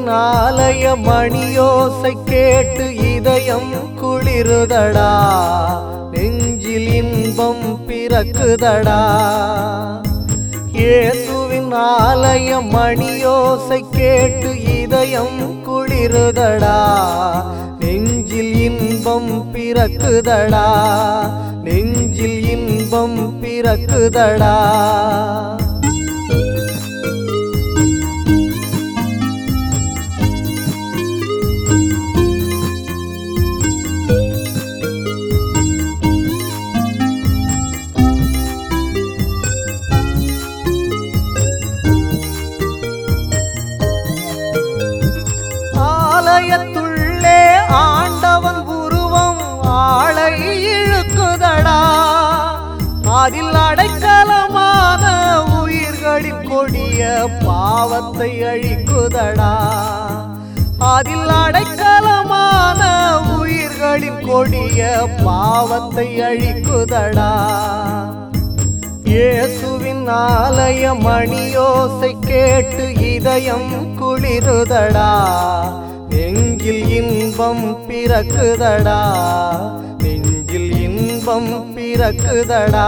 இயேசுவின் ஆலய மணியோசை கேட்டு இதயம் குளிருதடா நெஞ்சில் இன்பம் பிறக்குதடா இயேசுவின் ஆலய மணியோசை கேட்டு இதயம் குளிருதடா நெஞ்சில் இன்பம் பிறக்குதடா நெஞ்சில் இன்பம் பிறக்குதடா ஆலயத்துள்ளே ஆண்டவன் உருவம் ஆளை இழுக்குதடா அதில் அடைக்கலமான உயிர்களின் கொடிய பாவத்தை அழிக்குதடா அதில் அடைக்கலமான உயிர்களின் கொடிய பாவத்தை அழிக்குதடா இயேசுவின் ஆலய மணியோசை கேட்டு இதயம் குளிருதடா நெஞ்சில் இன்பம் பிறக்குதடா நெஞ்சில் இன்பம் பிறக்குதடா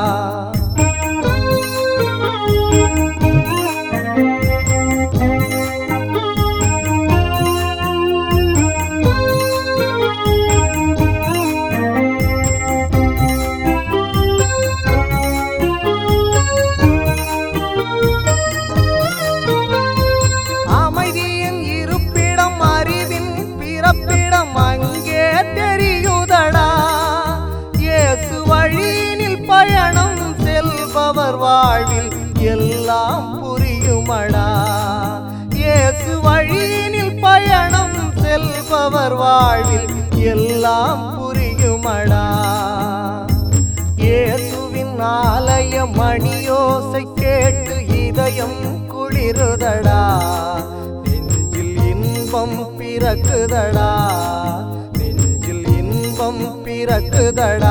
அமைதியின் இருப்பிடம் அறிவின் பிறப்பிடம் அங்கே தெரியுதடா இயேசு வழியினில் பயணம் செல்பவர் வாழ்வில் எல்லாம் புரியுமடா இயேசு வழியினில் பயணம் செல்பவர் வாழ்வில் எல்லாம் புரியுமடா இயேசுவின் ஆலய மணியோசை கேட்டு இதயம் குளிருதடா நெஞ்சில் இன்பம் பிறக்குதடா நெஞ்சில் இன்பம் பிறக்குதடா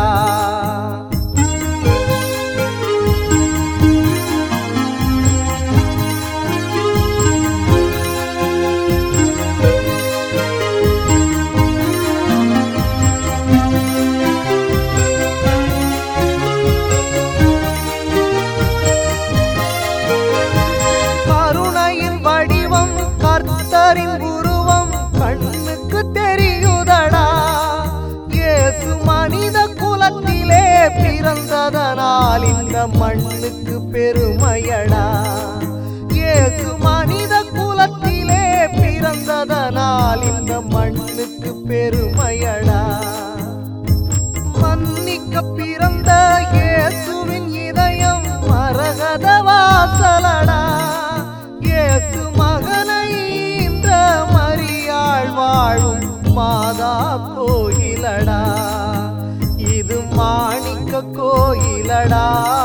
கருணையின் வடிவம் கர்த்தரின் உருவம் கண்ணுக்கு தெரியுதடா இயேசு மனித குலத்திலே பிறந்ததனால் இந்த மண்ணுக்கு பெருமையடா இயேசு மனித குலத்திலே பிறந்ததனால் இந்த மண்ணுக்கு பெருமையடா மன்னிக்க பிறந்த இயேசுவின் இதயம் மரகத வாசலடா இயேசு மகனை இந்த மரியாள் வாழும் மாதா கோயிலடா இது மாணிக்க கோயிலடா